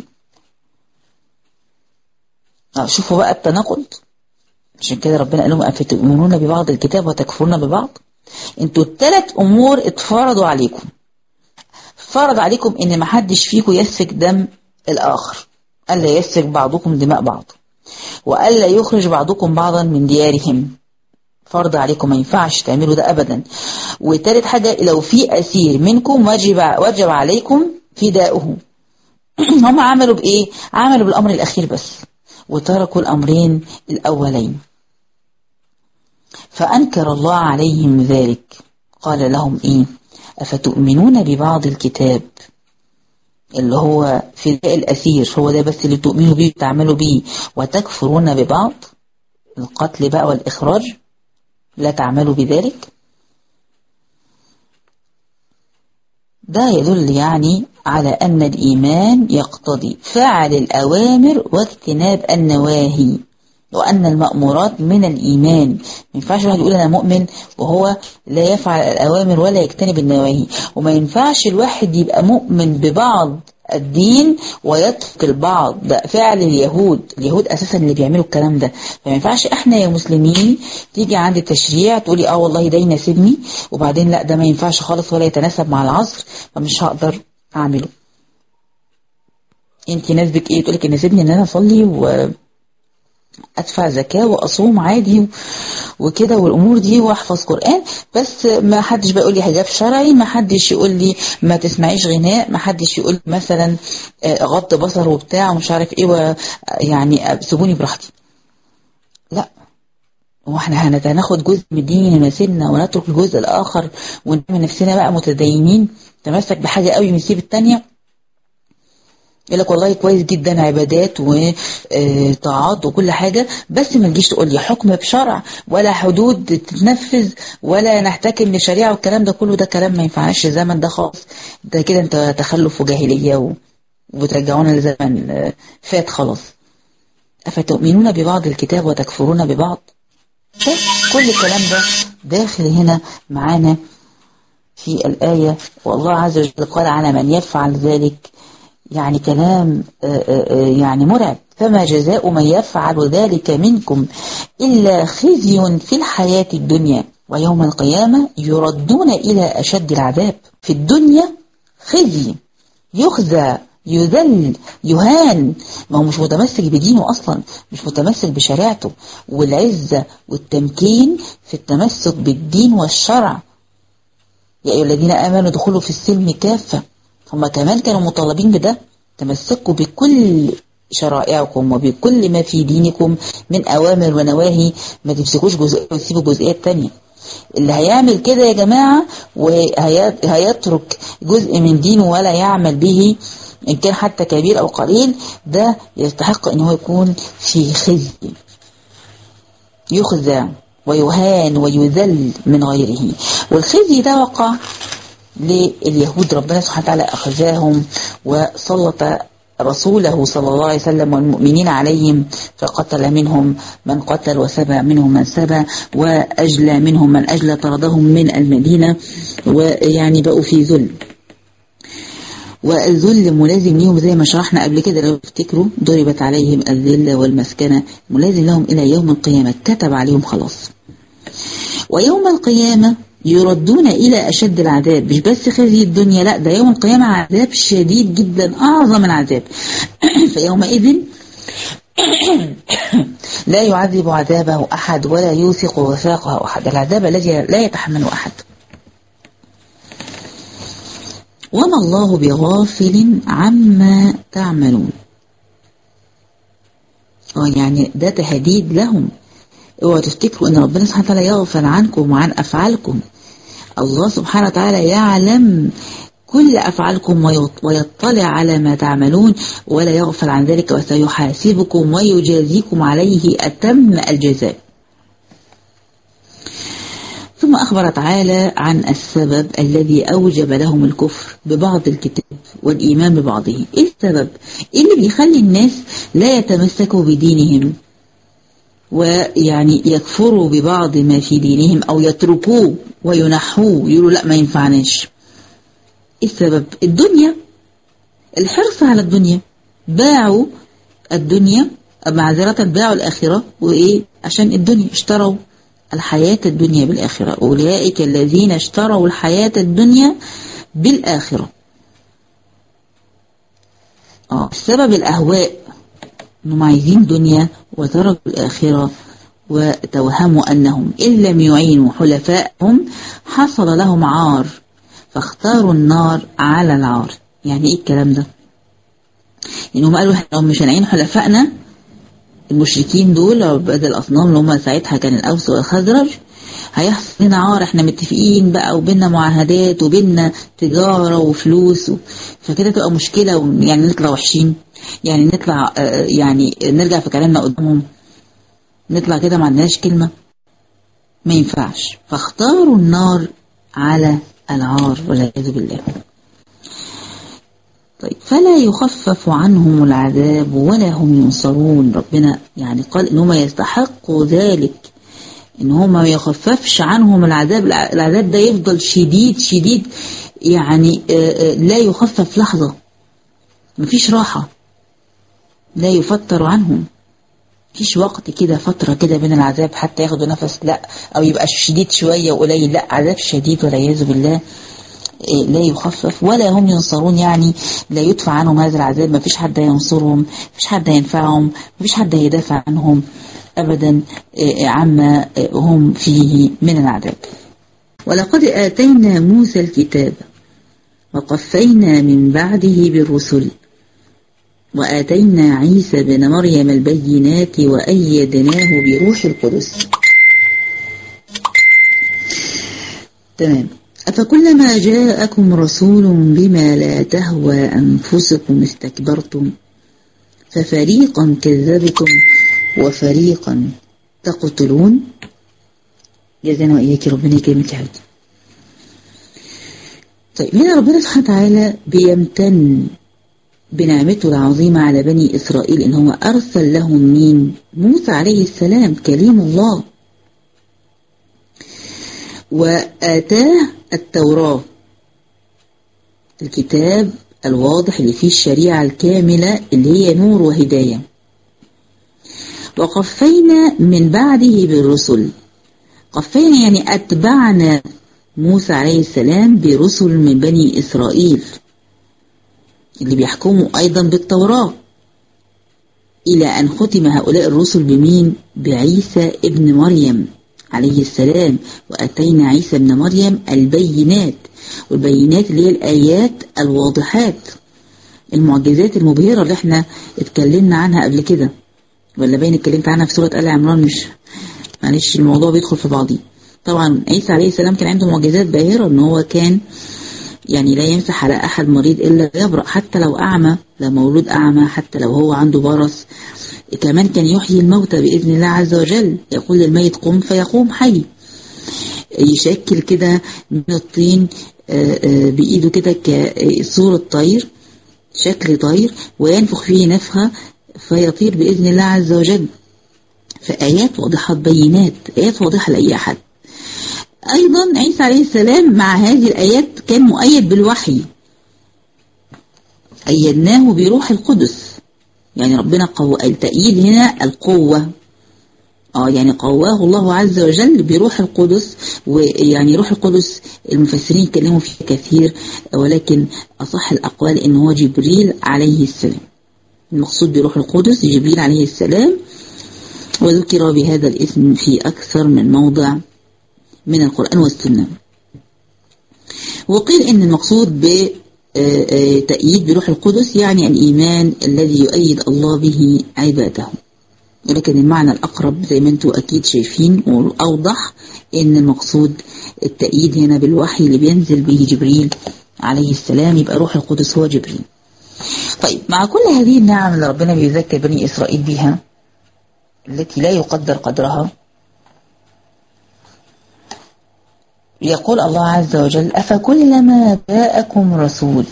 شوفوا بقى التناقض عشان كده ربنا قال لهم أفتؤمنون ببعض الكتاب وتكفرون ببعض انتوا الثلاث أمور اتفرضوا عليكم فرض عليكم ان ما حدش فيكم يسفك دم الآخر ألا يسفك بعضكم دماء بعض وألا يخرج بعضكم بعضا من ديارهم فرض عليكم ما ينفعش تعملوا ده أبدا وتالت حاجة لو في أسير منكم وجب, وجب عليكم فداؤه هم عملوا بإيه؟ عملوا بالأمر الأخير بس وتركوا الأمرين الأولين فأنكر الله عليهم ذلك قال لهم إيه أفتؤمنون ببعض الكتاب اللي هو فداء الأسير هو ده بس اللي تؤمنوا بيه وتعملوا بيه وتكفرون ببعض القتل بقى والإخراج لا تعملوا بذلك ده يدل يعني على أن الإيمان يقتضي فعل الأوامر واجتناب النواهي وأن المأمورات من الإيمان ما ينفعش الواحد يقول أنا مؤمن وهو لا يفعل الأوامر ولا يجتنب النواهي وما ينفعش الواحد يبقى مؤمن ببعض الدين ويترك البعض ده فعل اليهود اليهود اساسا اللي بيعملوا الكلام ده فما ينفعش احنا يا مسلمين تيجي عند التشريع تقولي اه والله ده يناسبني وبعدين لا ده ما ينفعش خالص ولا يتناسب مع العصر فمش هقدر اعمله انت ناسبك ايه تقولك يناسبني ان انا اصلي و ادفع زكاة واصوم عادي وكده والامور دي واحفظ قرآن بس ما حدش بيقول لي حجاب شرعي ما حدش يقول لي ما تسمعيش غناء ما حدش يقول مثلا غض بصر وبتاع ومش عارف ايه يعني سيبوني براحتي لا هو احنا هناخد جزء من الدين يناسبنا ونترك الجزء الاخر ونعمل نفسنا بقى متدينين تمسك بحاجة قوي ونسيب التانية يقول لك والله كويس جدا عبادات وطاعات وكل حاجة بس ما تجيش تقول لي حكم بشرع ولا حدود تتنفذ ولا نحتكم لشريعة والكلام ده كله ده كلام ما ينفعناش الزمن ده خالص ده كده انت تخلف وجاهلية وبترجعونا لزمن فات خلاص أفتؤمنون ببعض الكتاب وتكفرون ببعض كل الكلام ده داخل هنا معانا في الآية والله عز وجل قال على من يفعل ذلك يعني كلام يعني مرعب فما جزاء من يفعل ذلك منكم إلا خزي في الحياة الدنيا ويوم القيامة يردون إلى أشد العذاب في الدنيا خزي يخزى يذل يهان ما هو مش متمسك بدينه أصلا مش متمسك بشريعته والعزة والتمكين في التمسك بالدين والشرع يا أيها الذين آمنوا دخلوا في السلم كافة هم كمان كانوا مطالبين بده تمسكوا بكل شرائعكم وبكل ما في دينكم من أوامر ونواهي ما تمسكوش جزئية وتسيبوا جزئيات تانية اللي هيعمل كده يا جماعة وهيترك جزء من دينه ولا يعمل به إن كان حتى كبير أو قليل ده يستحق أن هو يكون في خزي يخزى ويهان ويذل من غيره والخزي ده وقع لليهود ربنا سبحانه وتعالى أخذاهم وسلط رسوله صلى الله عليه وسلم والمؤمنين عليهم فقتل منهم من قتل وسبى منهم من سبى وأجلى منهم من أجلى طردهم من المدينة ويعني بقوا في ذل والذل ملازم لهم زي ما شرحنا قبل كده لو تفتكروا ضربت عليهم الذلة والمسكنة ملازم لهم إلى يوم القيامة كتب عليهم خلاص ويوم القيامة يردون إلى أشد العذاب مش بس خزي الدنيا لا ده يوم القيامة عذاب شديد جدا أعظم العذاب فيومئذ لا يعذب عذابه أحد ولا يوثق وثاقه أحد العذاب الذي لا يتحمله أحد وما الله بغافل عما تعملون اه يعني ده تهديد لهم اوعوا تفتكروا ان ربنا سبحانه وتعالى يغفل عنكم وعن افعالكم الله سبحانه وتعالى يعلم كل أفعالكم ويطلع على ما تعملون ولا يغفل عن ذلك وسيحاسبكم ويجازيكم عليه أتم الجزاء ثم أخبر تعالى عن السبب الذي أوجب لهم الكفر ببعض الكتاب والإيمان ببعضه إيه السبب؟ إيه اللي بيخلي الناس لا يتمسكوا بدينهم ويعني يكفروا ببعض ما في دينهم أو يتركوه وينحوه يقولوا لا ما ينفعناش إيه السبب؟ الدنيا الحرص على الدنيا باعوا الدنيا معذرة باعوا الآخرة وإيه عشان الدنيا اشتروا الحياة الدنيا بالآخرة أولئك الذين اشتروا الحياة الدنيا بالآخرة آه السبب الأهواء أنهم عايزين دنيا وتركوا الآخرة وتوهموا أنهم إن لم يعينوا حلفائهم حصل لهم عار فاختاروا النار على العار يعني إيه الكلام ده إنهم قالوا إحنا مش هنعين حلفائنا المشركين دول بدل الأصنام اللي هم ساعتها كان الأوس والخزرج هيحصل لنا عار احنا متفقين بقى وبيننا معاهدات وبيننا تجارة وفلوس و... فكده تبقى مشكلة و... يعني نطلع وحشين يعني نطلع آه يعني نرجع في كلامنا قدامهم نطلع كده ما عندناش كلمة ما ينفعش فاختاروا النار على العار والعياذ بالله طيب فلا يخفف عنهم العذاب ولا هم ينصرون ربنا يعني قال ان هم يستحقوا ذلك ان هم ما يخففش عنهم العذاب العذاب ده يفضل شديد شديد يعني لا يخفف لحظة مفيش راحة لا يفتر عنهم مفيش وقت كده فترة كده بين العذاب حتى ياخدوا نفس لا او يبقى شديد شوية وقليل لا عذاب شديد والعياذ بالله لا يخفف ولا هم ينصرون يعني لا يدفع عنهم هذا العذاب ما فيش حد ينصرهم ما فيش حد ينفعهم ما فيش حد يدافع عنهم أبدا عما هم فيه من العذاب ولقد آتينا موسى الكتاب وقفينا من بعده بالرسل وآتينا عيسى بن مريم البينات وأيدناه بروح القدس تمام أفكلما جاءكم رسول بما لا تهوى أنفسكم استكبرتم ففريقا كذبتم وفريقا تقتلون جزانا وإياك ربنا يكرمك يا حبيبتي طيب هنا ربنا سبحانه وتعالى بيمتن بنعمته العظيمة على بني إسرائيل إن هو أرسل لهم مين موسى عليه السلام كليم الله وآتاه التوراة الكتاب الواضح اللي فيه الشريعة الكاملة اللي هي نور وهداية وقفينا من بعده بالرسل قفينا يعني أتبعنا موسى عليه السلام برسل من بني إسرائيل اللي بيحكموا أيضا بالتوراة إلى أن ختم هؤلاء الرسل بمين؟ بعيسى ابن مريم عليه السلام وأتينا عيسى ابن مريم البينات والبينات اللي هي الآيات الواضحات المعجزات المبهرة اللي احنا اتكلمنا عنها قبل كده ولا باين اتكلمت عنها في سورة آل عمران مش معلش الموضوع بيدخل في بعضيه طبعا عيسى عليه السلام كان عنده معجزات باهرة ان هو كان يعني لا ينفح على أحد مريض إلا يبرأ حتى لو أعمى لو مولود أعمى حتى لو هو عنده برص كمان كان يحيي الموتى بإذن الله عز وجل يقول للميت قم فيقوم حي يشكل كده من الطين بإيده كده كصورة طير شكل طير وينفخ فيه نفخة فيطير بإذن الله عز وجل فآيات واضحة بينات آيات واضحة لأي أحد أيضا عيسى عليه السلام مع هذه الآيات كان مؤيد بالوحي أيدناه بروح القدس يعني ربنا قو... التأييد هنا القوة اه يعني قواه الله عز وجل بروح القدس ويعني روح القدس المفسرين يتكلموا فيه كثير ولكن أصح الأقوال إن هو جبريل عليه السلام المقصود بروح القدس جبريل عليه السلام وذكر بهذا الاسم في أكثر من موضع من القرآن والسنة وقيل إن المقصود بتأييد بروح القدس يعني الإيمان الذي يؤيد الله به عباده ولكن المعنى الأقرب زي ما انتم أكيد شايفين والأوضح إن المقصود التأييد هنا بالوحي اللي بينزل به جبريل عليه السلام يبقى روح القدس هو جبريل طيب مع كل هذه النعم اللي ربنا بيذكر بني إسرائيل بها التي لا يقدر قدرها يقول الله عز وجل أفكلما جاءكم رسول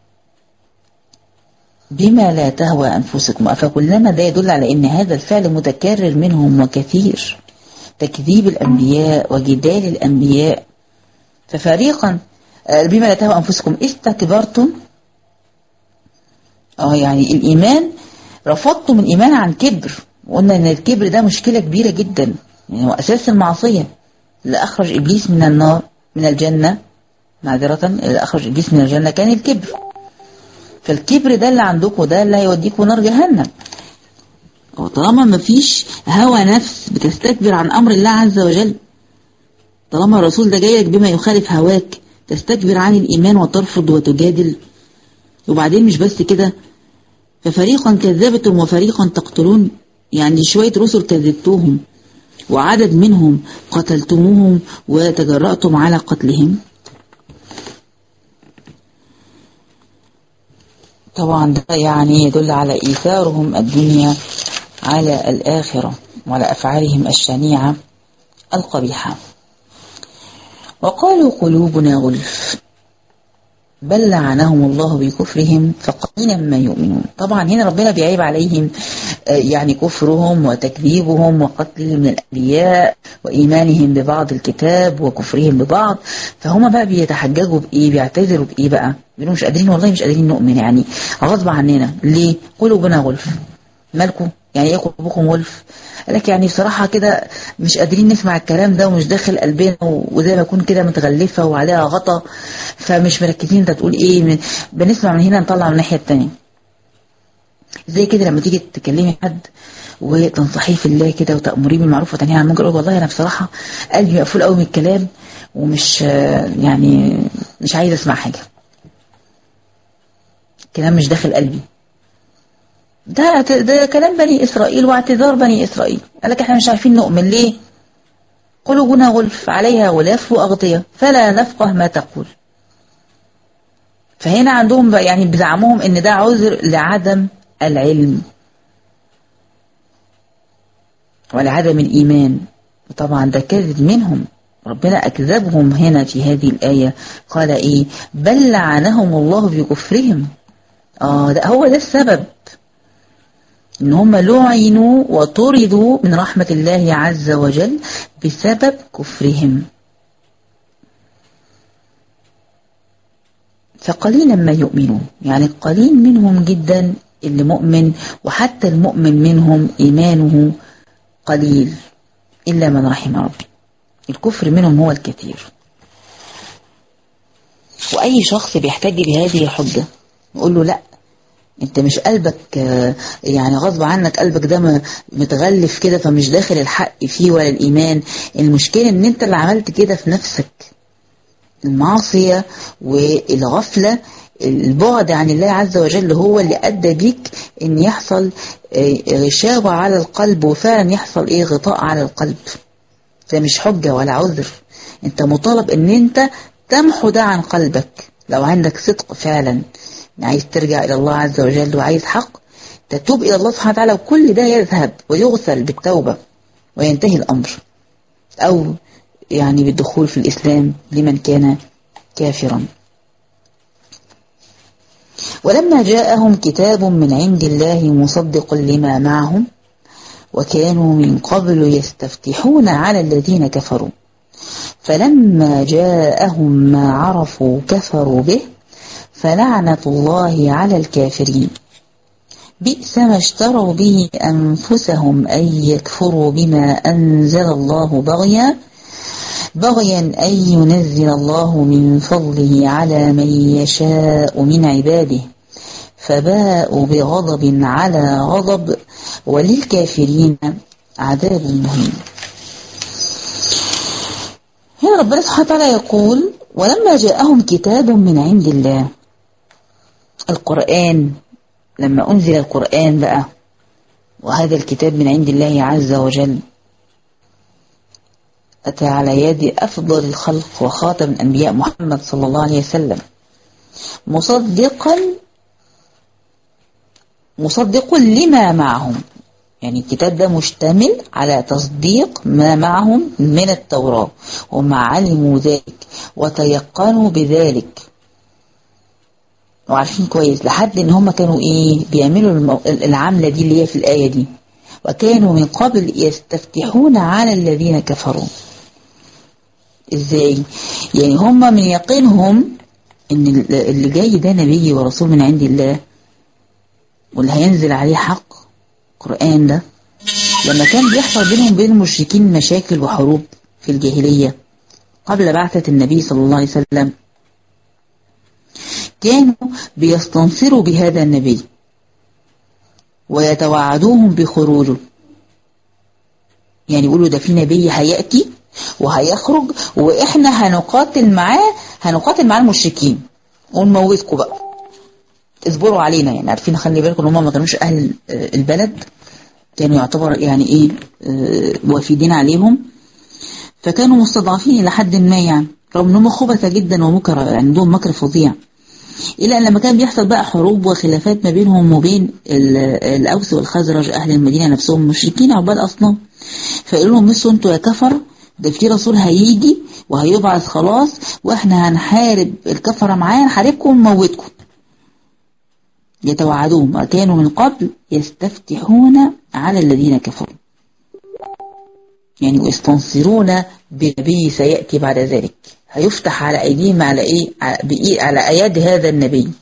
بما لا تهوى أنفسكم أفكلما ده يدل على أن هذا الفعل متكرر منهم وكثير تكذيب الأنبياء وجدال الأنبياء ففريقا بما لا تهوى أنفسكم استكبرتم اه يعني الإيمان رفضتم الإيمان عن كبر وقلنا أن الكبر ده مشكلة كبيرة جدا يعني هو أساس المعصية اللي أخرج إبليس من النار من الجنة معذرة اللي أخرج إبليس من الجنة كان الكبر فالكبر ده اللي عندكم ده اللي هيوديكم نار جهنم وطالما ما فيش هوى نفس بتستكبر عن أمر الله عز وجل طالما الرسول ده جايلك بما يخالف هواك تستكبر عن الإيمان وترفض وتجادل وبعدين مش بس كده ففريقا كذبتم وفريقا تقتلون يعني شوية رسل كذبتوهم وعدد منهم قتلتموهم وتجرأتم على قتلهم طبعا ده يعني يدل على إيثارهم الدنيا على الآخرة وعلى أفعالهم الشنيعة القبيحة وقالوا قلوبنا غلف بل لعنهم الله بكفرهم فقليلا ما يؤمنون طبعا هنا ربنا بيعيب عليهم يعني كفرهم وتكذيبهم وقتلهم من الأنبياء وإيمانهم ببعض الكتاب وكفرهم ببعض فهم بقى بيتحججوا بإيه بيعتذروا بإيه بقى بيقولوا مش قادرين والله مش قادرين نؤمن يعني غصب عننا ليه قلوبنا غلف مالكم يعني ايه قلوبكم غلف قال لك يعني بصراحة كده مش قادرين نسمع الكلام ده ومش داخل قلبنا وزي ما يكون كده متغلفة وعليها غطا فمش مركزين انت تقول ايه من بنسمع من هنا نطلع من الناحية التانية زي كده لما تيجي تكلمي حد وتنصحيه في الله كده وتأمريه بالمعروف وتنهيه عن المنكر والله انا بصراحة قلبي مقفول قوي من الكلام ومش يعني مش عايز اسمع حاجة الكلام مش داخل قلبي ده ده كلام بني إسرائيل واعتذار بني إسرائيل قال لك احنا مش عارفين نؤمن ليه قلوبنا غلف عليها غلاف وأغطية فلا نفقه ما تقول فهنا عندهم يعني بزعمهم ان ده عذر لعدم العلم ولعدم الإيمان وطبعا ده كذب منهم ربنا أكذبهم هنا في هذه الآية قال إيه بل لعنهم الله بكفرهم آه ده هو ده السبب ان هم لعنوا وطردوا من رحمة الله عز وجل بسبب كفرهم فقليلا ما يؤمنون يعني قليل منهم جدا اللي مؤمن وحتى المؤمن منهم إيمانه قليل إلا من رحم ربي الكفر منهم هو الكثير وأي شخص بيحتج بهذه الحجة نقول له لا انت مش قلبك يعني غصب عنك قلبك ده متغلف كده فمش داخل الحق فيه ولا الإيمان المشكلة ان انت اللي عملت كده في نفسك المعصية والغفلة البعد عن الله عز وجل هو اللي أدى بيك ان يحصل غشاوة على القلب وفعلا يحصل ايه غطاء على القلب فمش حجة ولا عذر انت مطالب ان انت تمحو ده عن قلبك لو عندك صدق فعلا عايز ترجع إلى الله عز وجل وعايز حق تتوب إلى الله سبحانه وتعالى وكل ده يذهب ويغسل بالتوبة وينتهي الأمر أو يعني بالدخول في الإسلام لمن كان كافرا ولما جاءهم كتاب من عند الله مصدق لما معهم وكانوا من قبل يستفتحون على الذين كفروا فلما جاءهم ما عرفوا كفروا به فلعنة الله على الكافرين بئس ما اشتروا به أنفسهم أن يكفروا بما أنزل الله بغيا بغيا أن ينزل الله من فضله على من يشاء من عباده فباءوا بغضب على غضب وللكافرين عذاب مهين هنا ربنا سبحانه وتعالى يقول ولما جاءهم كتاب من عند الله القرآن لما أنزل القرآن بقى وهذا الكتاب من عند الله عز وجل أتى على يد أفضل الخلق وخاتم الأنبياء محمد صلى الله عليه وسلم مصدقا مصدق لما معهم يعني الكتاب ده مشتمل على تصديق ما معهم من التوراة هم علموا ذلك وتيقنوا بذلك وعارفين كويس لحد ان هم كانوا ايه بيعملوا المو... العملة دي اللي هي في الآية دي وكانوا من قبل يستفتحون على الذين كفروا ازاي يعني هم من يقينهم ان اللي جاي ده نبي ورسول من عند الله واللي هينزل عليه حق القرآن ده لما كان بيحصل بينهم بين المشركين مشاكل وحروب في الجاهلية قبل بعثة النبي صلى الله عليه وسلم كانوا بيستنصروا بهذا النبي ويتوعدوهم بخروجه يعني يقولوا ده في نبي هيأتي وهيخرج وإحنا هنقاتل معاه هنقاتل معاه المشركين ونموتكم بقى اصبروا علينا يعني عارفين خلي بالكم ان هم ما كانوش اهل البلد كانوا يعتبر يعني ايه آه وافدين عليهم فكانوا مستضعفين إلى حد ما يعني رغم انهم خبثة جدا ومكر عندهم مكر فظيع إلى أن لما كان بيحصل بقى حروب وخلافات ما بينهم وبين الأوس والخزرج أهل المدينة نفسهم مشركين عباد أصنام فقالوا لهم بصوا انتوا يا كفر ده في رسول هيجي وهيبعث خلاص واحنا هنحارب الكفرة معاه نحاربكم ونموتكم يتوعدون كانوا من قبل يستفتحون على الذين كفروا يعني ويستنصرون بنبي سيأتي بعد ذلك هيفتح على أيديهم على إيه على, على أياد هذا النبي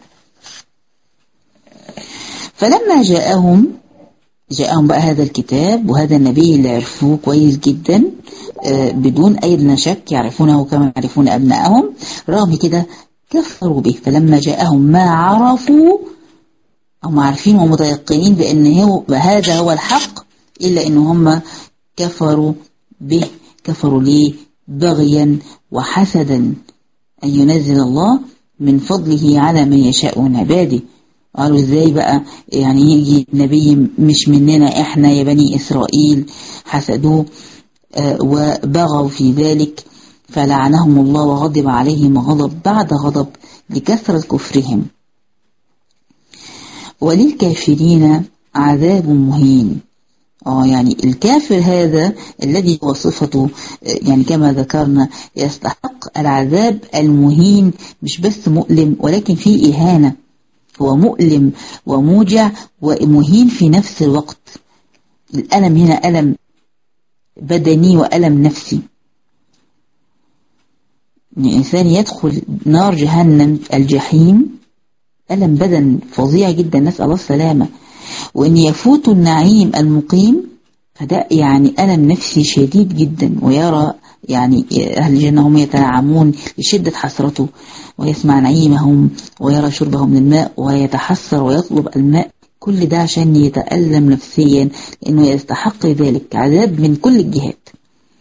فلما جاءهم جاءهم بقى هذا الكتاب وهذا النبي اللي عرفوه كويس جدا بدون أي شك يعرفونه كما يعرفون أبنائهم رغم كده كفروا به فلما جاءهم ما عرفوا هم عارفين ومتيقنين بأن هو هذا هو الحق إلا أن هم كفروا به كفروا ليه بغيا وحسدا أن ينزل الله من فضله على من يشاء من عباده قالوا ازاي بقى يعني يجي نبي مش مننا احنا يا بني اسرائيل حسدوه آه وبغوا في ذلك فلعنهم الله وغضب عليهم غضب بعد غضب لكثرة كفرهم وللكافرين عذاب مهين اه يعني الكافر هذا الذي هو صفته يعني كما ذكرنا يستحق العذاب المهين مش بس مؤلم ولكن فيه إهانة هو مؤلم وموجع ومهين في نفس الوقت الألم هنا ألم بدني وألم نفسي إن الإنسان يدخل نار جهنم الجحيم ألم بدن فظيع جدا نسأل الله السلامة وإن يفوت النعيم المقيم فده يعني ألم نفسي شديد جدا ويرى يعني أهل الجنة هم يتنعمون لشدة حسرته ويسمع نعيمهم ويرى شربهم من الماء ويتحسر ويطلب الماء كل ده عشان يتألم نفسيا لأنه يستحق ذلك عذاب من كل الجهات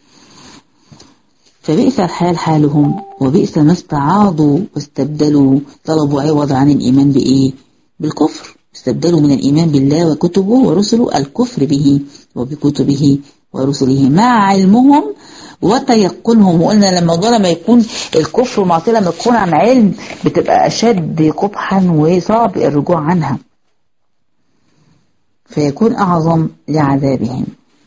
فبئس الحال حالهم وبئس ما استعاضوا واستبدلوا طلبوا عوض عن الإيمان بإيه؟ بالكفر استبدلوا من الإيمان بالله وكتبه ورسله الكفر به وبكتبه ورسله مع علمهم وتيقنهم وقلنا لما الموضوع لما يكون الكفر ومعصية لما تكون عن علم بتبقى أشد قبحا وصعب الرجوع عنها فيكون أعظم لعذابهم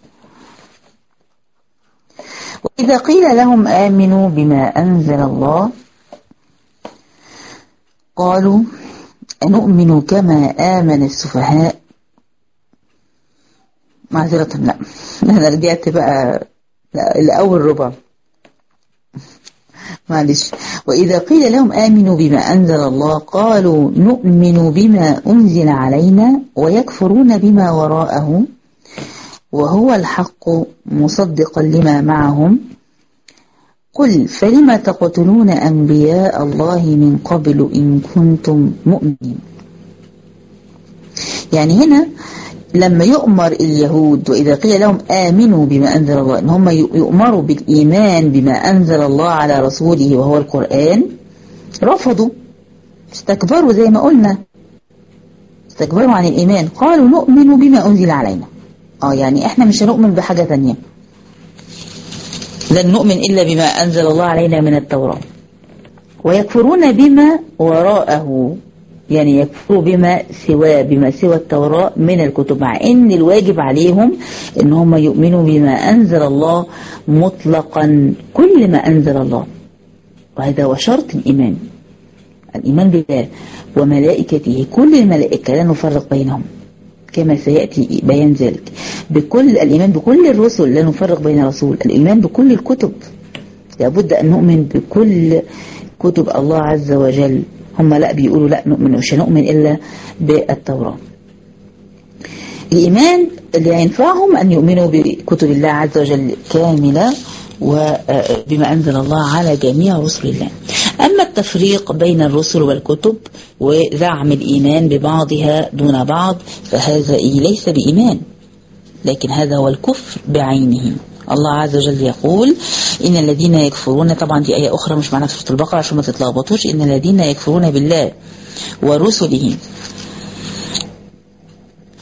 وإذا قيل لهم آمنوا بما أنزل الله قالوا أنؤمن كما آمن السفهاء معذرة لا أنا رجعت بقى لأول ربع معلش وإذا قيل لهم آمنوا بما أنزل الله قالوا نؤمن بما أنزل علينا ويكفرون بما وراءه وهو الحق مصدقا لما معهم قل فلم تقتلون أنبياء الله من قبل إن كنتم مؤمنين يعني هنا لما يؤمر اليهود وإذا قيل لهم آمنوا بما أنزل الله إن هم يؤمروا بالإيمان بما أنزل الله على رسوله وهو القرآن رفضوا استكبروا زي ما قلنا استكبروا عن الإيمان قالوا نؤمن بما أنزل علينا آه يعني إحنا مش هنؤمن بحاجة تانية لن نؤمن إلا بما أنزل الله علينا من التوراة ويكفرون بما وراءه يعني يكفروا بما سوى بما سوى التوراة من الكتب مع ان الواجب عليهم ان هم يؤمنوا بما انزل الله مطلقا كل ما انزل الله وهذا هو شرط الايمان الايمان بالله وملائكته كل الملائكة لا نفرق بينهم كما سيأتي بيان ذلك بكل الإيمان بكل الرسل لا نفرق بين رسول الإيمان بكل الكتب لابد أن نؤمن بكل كتب الله عز وجل هم لا بيقولوا لا نؤمن مش هنؤمن إلا بالتوراة الإيمان اللي ينفعهم أن يؤمنوا بكتب الله عز وجل كاملة وبما أنزل الله على جميع رسل الله أما التفريق بين الرسل والكتب وزعم الإيمان ببعضها دون بعض فهذا ليس بإيمان لكن هذا هو الكفر بعينه الله عز وجل يقول إن الذين يكفرون طبعا دي آية أخرى مش معنا في سورة البقرة عشان ما تتلخبطوش إن الذين يكفرون بالله ورسله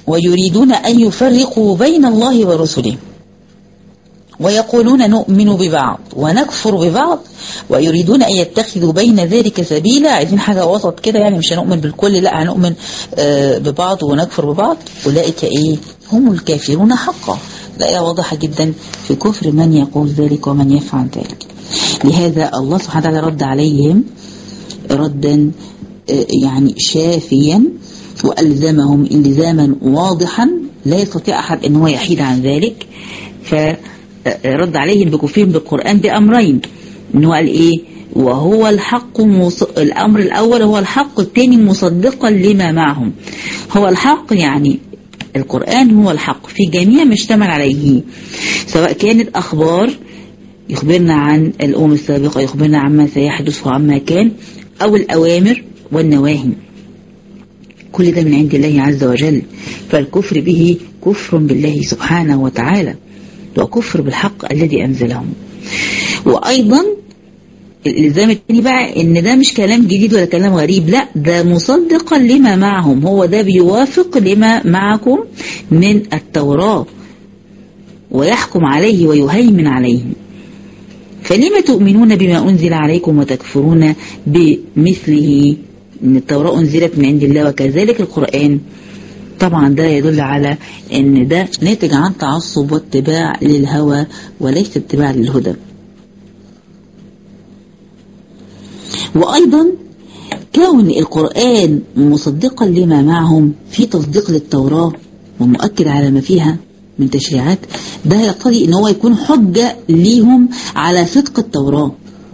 ويريدون أن يفرقوا بين الله ورسله ويقولون نؤمن ببعض ونكفر ببعض ويريدون أن يتخذوا بين ذلك سبيلا عايزين حاجة وسط كده يعني مش هنؤمن بالكل لا هنؤمن ببعض ونكفر ببعض أولئك إيه هم الكافرون حقا لا واضحة جدا في كفر من يقول ذلك ومن يفعل ذلك لهذا الله سبحانه وتعالى رد عليهم ردا يعني شافيا وألزمهم إلزاما واضحا لا يستطيع أحد أن هو يحيد عن ذلك فرد عليهم بكفرهم بالقرآن بأمرين أن هو قال إيه وهو الحق مص... الأمر الأول هو الحق الثاني مصدقا لما معهم هو الحق يعني القرآن هو الحق في جميع ما اشتمل عليه سواء كانت أخبار يخبرنا عن الأمم السابقة يخبرنا عما سيحدث وعما كان أو الأوامر والنواهي كل ده من عند الله عز وجل فالكفر به كفر بالله سبحانه وتعالى وكفر بالحق الذي أنزله وأيضا الإلزام الثاني بقى إن ده مش كلام جديد ولا كلام غريب لا ده مصدقا لما معهم هو ده بيوافق لما معكم من التوراة ويحكم عليه ويهيمن عليه فلما تؤمنون بما أنزل عليكم وتكفرون بمثله إن التوراة أنزلت من عند الله وكذلك القرآن طبعا ده يدل على ان ده ناتج عن تعصب واتباع للهوى وليس اتباع للهدى وأيضا كون القرآن مصدقا لما معهم في تصديق للتوراة ومؤكد على ما فيها من تشريعات ده يقتضي ان هو يكون حجة ليهم على صدق التوراة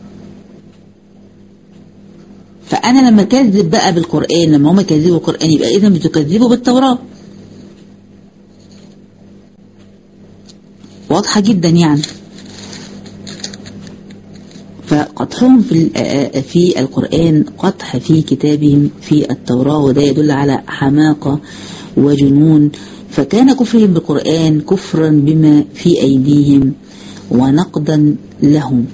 فأنا لما كذب بقى بالقرآن لما هم كذبوا القرآن يبقى إذا بتكذبوا بالتوراة واضحة جدا يعني فقطعهم في في القرآن قطع في كتابهم في التوراة وده يدل على حماقة وجنون فكان كفرهم بالقرآن كفرا بما في أيديهم ونقدا لهم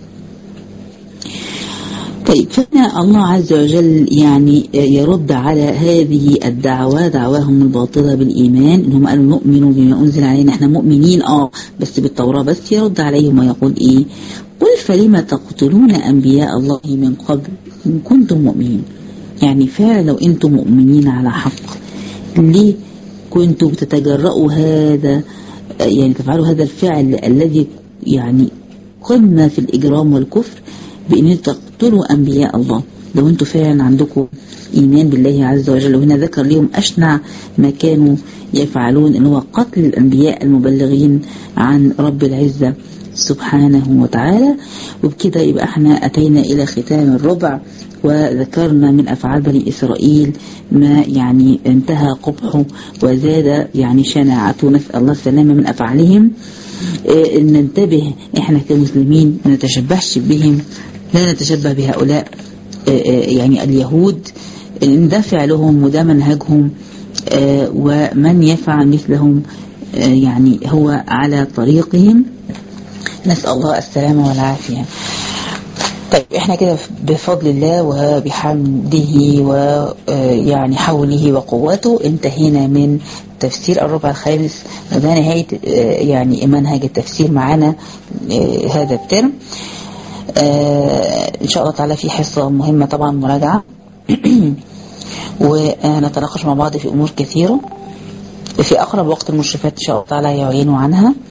طيب فهنا الله عز وجل يعني يرد على هذه الدعوة دعواهم الباطلة بالإيمان إنهم قالوا نؤمن بما أنزل علينا احنا مؤمنين اه بس بالتوراة بس يرد عليهم ويقول إيه قل فلم تقتلون أنبياء الله من قبل إن كنتم مؤمنين يعني فعلا لو أنتم مؤمنين على حق ليه كنتم تتجرؤوا هذا يعني تفعلوا هذا الفعل الذي يعني قمة في الإجرام والكفر بأن تقتلوا أنبياء الله لو أنتم فعلا عندكم إيمان بالله عز وجل وهنا ذكر لهم أشنع ما كانوا يفعلون أنه هو قتل الأنبياء المبلغين عن رب العزة سبحانه وتعالى وبكده يبقى احنا أتينا إلى ختام الربع وذكرنا من أفعال بني إسرائيل ما يعني انتهى قبحه وزاد يعني شناعته نسأل الله السلامة من أفعالهم اه ننتبه احنا كمسلمين ما نتشبهش بهم لا نتشبه بهؤلاء اه يعني اليهود ان ده فعلهم وده منهجهم اه ومن يفعل مثلهم يعني هو على طريقهم نسأل الله السلامة والعافية طيب احنا كده بفضل الله وبحمده ويعني حوله وقوته انتهينا من تفسير الربع الخامس وده نهاية يعني منهج التفسير معانا هذا الترم ان شاء الله تعالى في حصة مهمة طبعا مراجعة ونتناقش مع بعض في امور كثيرة في اقرب وقت المشرفات ان شاء الله تعالى يعينوا عنها